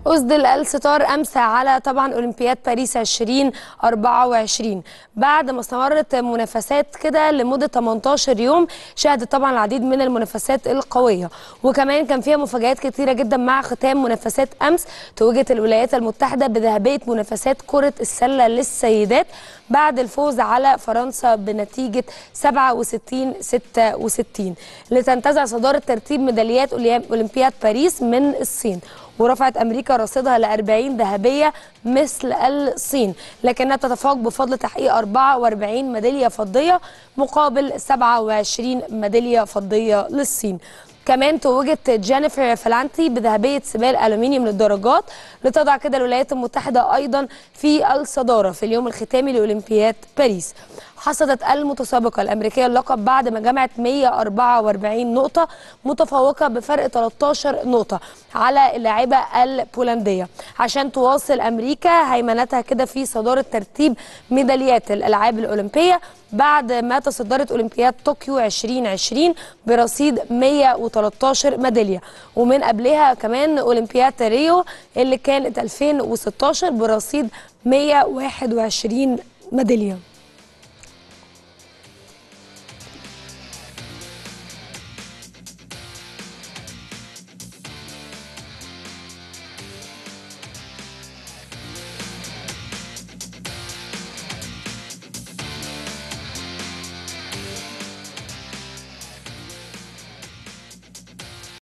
أسدل الستار أمس على طبعا أولمبياد باريس 2024 بعد ما استمرت منافسات كده لمدة 18 يوم شهدت طبعا العديد من المنافسات القوية وكمان كان فيها مفاجآت كتيرة جدا مع ختام منافسات أمس توجت الولايات المتحدة بذهبية منافسات كرة السلة للسيدات بعد الفوز على فرنسا بنتيجة 67 66 لتنتزع صدارة ترتيب ميداليات أولمبياد باريس من الصين ورفعت امريكا رصيدها ل 40 ذهبيه مثل الصين لكنها تتفوق بفضل تحقيق 44 ميداليه فضيه مقابل 27 ميداليه فضيه للصين كمان توجت جينيفر فلانتي بذهبيه سباق الالومنيوم للدرجات لتضع كده الولايات المتحده ايضا في الصداره في اليوم الختامي لاولمبياد باريس حصدت المتسابقه الامريكيه اللقب بعد ما جمعت 144 نقطه متفوقه بفرق 13 نقطه على اللاعبه البولنديه عشان تواصل امريكا هيمنتها كده في صداره ترتيب ميداليات الالعاب الاولمبيه بعد ما تصدرت اولمبياد طوكيو 2020 برصيد 113 ميداليه ومن قبلها كمان اولمبياد ريو اللي كانت 2016 برصيد 121 ميداليه